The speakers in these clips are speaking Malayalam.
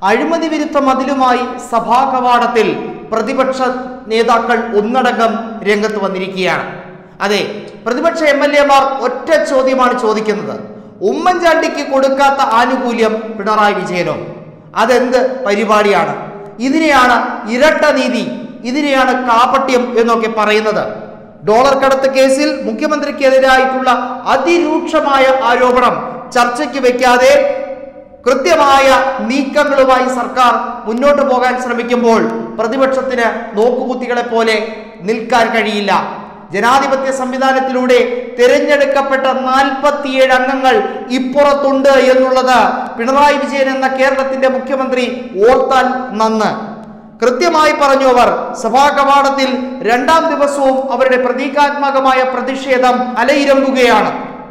അഴിമതി വിരുദ്ധ മതിലുമായി സഭാ കവാടത്തിൽ പ്രതിപക്ഷ നേതാക്കൾ ഒന്നടങ്കം രംഗത്ത് വന്നിരിക്കുകയാണ് അതെ പ്രതിപക്ഷ എം എൽ എമാർ ഒറ്റ ചോദ്യമാണ് ചോദിക്കുന്നത് ഉമ്മൻചാണ്ടിക്ക് കൊടുക്കാത്ത ആനുകൂല്യം പിണറായി വിജയനോ അതെന്ത് പരിപാടിയാണ് ഇതിനെയാണ് ഇരട്ട നീതി ഇതിനെയാണ് കാപട്യം എന്നൊക്കെ പറയുന്നത് ഡോളർ കടത്ത് കേസിൽ മുഖ്യമന്ത്രിക്കെതിരായിട്ടുള്ള അതിരൂക്ഷമായ ആരോപണം ചർച്ചയ്ക്ക് വെക്കാതെ കൃത്യമായ നീക്കങ്ങളുമായി സർക്കാർ മുന്നോട്ട് പോകാൻ ശ്രമിക്കുമ്പോൾ പ്രതിപക്ഷത്തിന് നോക്കുകുത്തികളെ പോലെ നിൽക്കാൻ കഴിയില്ല ജനാധിപത്യ സംവിധാനത്തിലൂടെ തിരഞ്ഞെടുക്കപ്പെട്ട നാൽപ്പത്തിയേഴ് അംഗങ്ങൾ ഇപ്പുറത്തുണ്ട് എന്നുള്ളത് പിണറായി വിജയൻ എന്ന കേരളത്തിന്റെ മുഖ്യമന്ത്രി ഓർത്താൽ നന്ന് കൃത്യമായി പറഞ്ഞു അവർ സഭാ കവാടത്തിൽ രണ്ടാം ദിവസവും അവരുടെ പ്രതീകാത്മകമായ പ്രതിഷേധം അലയിരമ്പുകയാണ്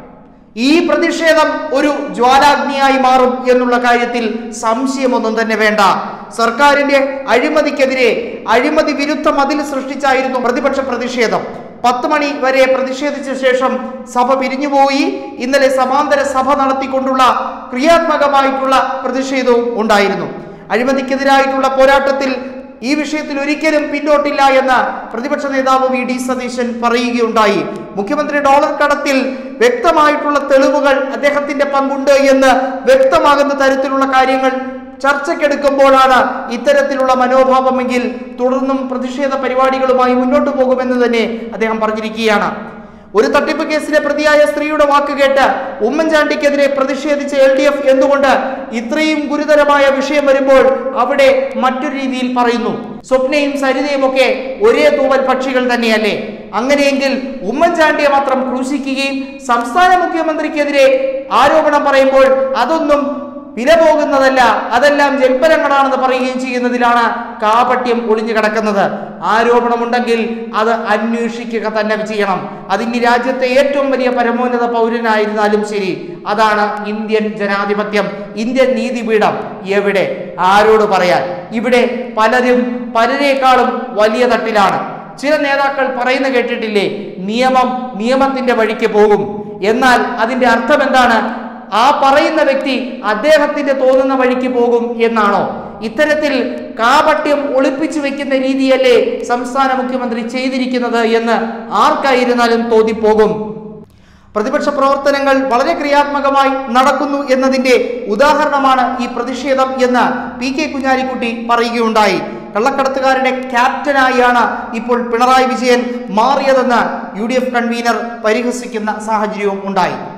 ഈ പ്രതിഷേധം ഒരു ജ്വാലാഗ്നിയായി മാറും എന്നുള്ള കാര്യത്തിൽ സംശയമൊന്നും തന്നെ വേണ്ട സർക്കാരിന്റെ അഴിമതിക്കെതിരെ അഴിമതി വിരുദ്ധ മതിൽ സൃഷ്ടിച്ചായിരുന്നു പ്രതിപക്ഷ പ്രതിഷേധം പത്ത് മണി വരെ പ്രതിഷേധിച്ച ശേഷം സഭ പിരിഞ്ഞുപോയി ഇന്നലെ സമാന്തര സഭ നടത്തിക്കൊണ്ടുള്ള ക്രിയാത്മകമായിട്ടുള്ള പ്രതിഷേധവും ഉണ്ടായിരുന്നു അഴിമതിക്കെതിരായിട്ടുള്ള പോരാട്ടത്തിൽ ഈ വിഷയത്തിൽ ഒരിക്കലും പിന്നോട്ടില്ല എന്ന് പ്രതിപക്ഷ നേതാവ് വി ഡി സതീശൻ പറയുകയുണ്ടായി മുഖ്യമന്ത്രി ഡോളർ കടത്തിൽ വ്യക്തമായിട്ടുള്ള തെളിവുകൾ അദ്ദേഹത്തിന്റെ പങ്കുണ്ട് എന്ന് വ്യക്തമാകുന്ന തരത്തിലുള്ള കാര്യങ്ങൾ ചർച്ചയ്ക്കെടുക്കുമ്പോഴാണ് ഇത്തരത്തിലുള്ള മനോഭാവമെങ്കിൽ തുടർന്നും പ്രതിഷേധ പരിപാടികളുമായി മുന്നോട്ട് പോകുമെന്ന് തന്നെ അദ്ദേഹം പറഞ്ഞിരിക്കുകയാണ് ഒരു തട്ടിപ്പ് കേസിലെ പ്രതിയായ സ്ത്രീയുടെ വാക്ക് കേട്ട് ഉമ്മൻചാണ്ടിക്കെതിരെ പ്രതിഷേധിച്ച എൽ ഡി എഫ് എന്തുകൊണ്ട് ഇത്രയും ഗുരുതരമായ വിഷയം വരുമ്പോൾ അവിടെ മറ്റൊരു രീതിയിൽ പറയുന്നു സ്വപ്നയും സരിതയും ഒക്കെ ഒരേ തൂവൽ പക്ഷികൾ തന്നെയല്ലേ അങ്ങനെയെങ്കിൽ ഉമ്മൻചാണ്ടിയെ മാത്രം ക്രൂശിക്കുകയും സംസ്ഥാന മുഖ്യമന്ത്രിക്കെതിരെ ആരോപണം പറയുമ്പോൾ അതൊന്നും വില പോകുന്നതല്ല അതെല്ലാം ജൽപ്പനങ്ങളാണെന്ന് പറയുകയും ചെയ്യുന്നതിലാണ് കാപട്യം ഒളിഞ്ഞു കിടക്കുന്നത് ആരോപണമുണ്ടെങ്കിൽ അത് അന്വേഷിക്കുക തന്നെ ചെയ്യണം അതിന് രാജ്യത്തെ ഏറ്റവും വലിയ പരമോന്നത പൗരനായിരുന്നാലും ശരി അതാണ് ഇന്ത്യൻ ജനാധിപത്യം ഇന്ത്യൻ നീതിപീഠം എവിടെ ആരോട് പറയാൻ ഇവിടെ പലരും പലരേക്കാളും വലിയ തട്ടിലാണ് ചില നേതാക്കൾ പറയുന്ന കേട്ടിട്ടില്ലേ നിയമം നിയമത്തിന്റെ വഴിക്ക് പോകും എന്നാൽ അതിന്റെ അർത്ഥം എന്താണ് ആ പറയുന്ന വ്യക്തി അദ്ദേഹത്തിന്റെ തോന്നുന്ന വഴിക്ക് പോകും എന്നാണോ ഇത്തരത്തിൽ കാപട്യം ഒളിപ്പിച്ചു വെക്കുന്ന രീതിയല്ലേ സംസ്ഥാന മുഖ്യമന്ത്രി ചെയ്തിരിക്കുന്നത് എന്ന് ആർക്കായിരുന്നാലും തോന്നിപ്പോകും പ്രതിപക്ഷ പ്രവർത്തനങ്ങൾ വളരെ ക്രിയാത്മകമായി നടക്കുന്നു എന്നതിന്റെ ഉദാഹരണമാണ് ഈ പ്രതിഷേധം എന്ന് പി കെ കുഞ്ഞാലിക്കുട്ടി പറയുകയുണ്ടായി കള്ളക്കടത്തുകാരുടെ ക്യാപ്റ്റനായാണ് ഇപ്പോൾ പിണറായി വിജയൻ മാറിയതെന്ന് യു ഡി എഫ് കൺവീനർ പരിഹസിക്കുന്ന സാഹചര്യവും ഉണ്ടായി